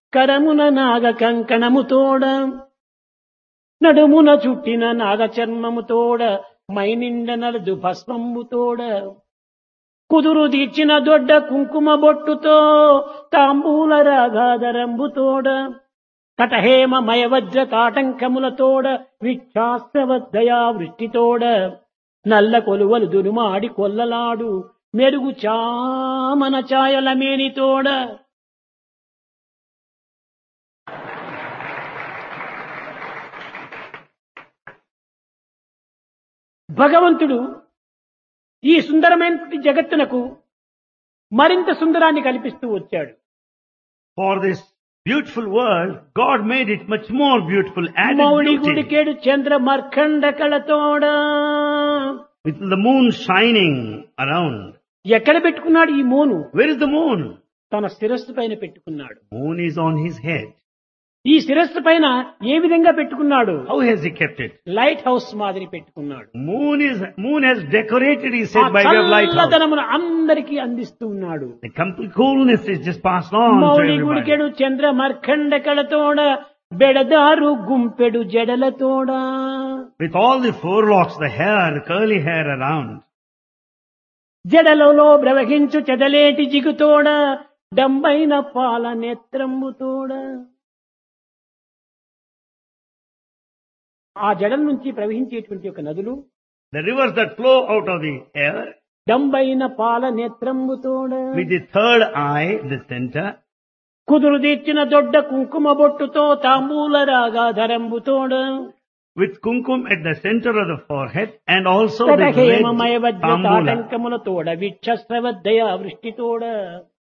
కరమున నాగ కంకణముతోడ నడుమున చుట్టిన నాగ చర్మముతోడ మైనిండ నలదు భస్మంబుతోడ కుదురు తీర్చిన దొడ్డ కుంకుమ బొట్టుతో తాంబూల రాగాధరంబుతోడ కటహేమ మయవజ్ర కాటంకములతోడ విచ్ఛాస్త్రవద్దయా వృష్టితోడ నల్ల కొలువలు దురుమాడి కొల్లలాడు మెరుగు చామన ఛాయల మేనితోడ భగవంతుడు ఈ సుందరమైన జగత్తునకు మరింత సుందరాన్ని కల్పిస్తూ వచ్చాడు For this beautiful world, God made it much more beautiful, added మౌడి beauty. గుడికేడు Chandra మర్కండ కళతోడ With the moon shining around. ఎక్కడ పెట్టుకున్నాడు ఈ మోను Where is the moon? తన శిరస్సు పైన పెట్టుకున్నాడు Moon is on his head. ఈ శిరస్సు పైన ఏ విధంగా పెట్టుకున్నాడు How has he kept it? Lighthouse మాదిరి పెట్టుకున్నాడు Moon is, moon has decorated, he ఆ said, by way of lighthouse. చల్లదనమును అందరికీ అందిస్తూ ఉన్నాడు The complete coolness is just passed on to Mouli everybody. గుడికెడు Chandra మర్కండ కళతోడ బెడదారు గుంపెడు జడలతోడ With all the forelocks, the hair, the curly hair around. జడలలో ప్రవహించు చెదలేటి జిగుతోడ డంబైన పాల నేత్రంబుతోడ ఆ జడల నుంచి ప్రవహించేటువంటి ఒక నదులు The rivers that flow out of the air, డంబైన పాల నేత్రంబుతోడ with the third eye, the center, కుదురు తీర్చిన దొడ్డ కుంకుమ బొట్టుతో తాంబూల రాగాధరంబుతోడ with kumkum at the center of the forehead, and also the తటహేమమయ red వజ్ర tambula. తాటంకములతోడ విక్షస్రవద్దయ వృష్టితోడ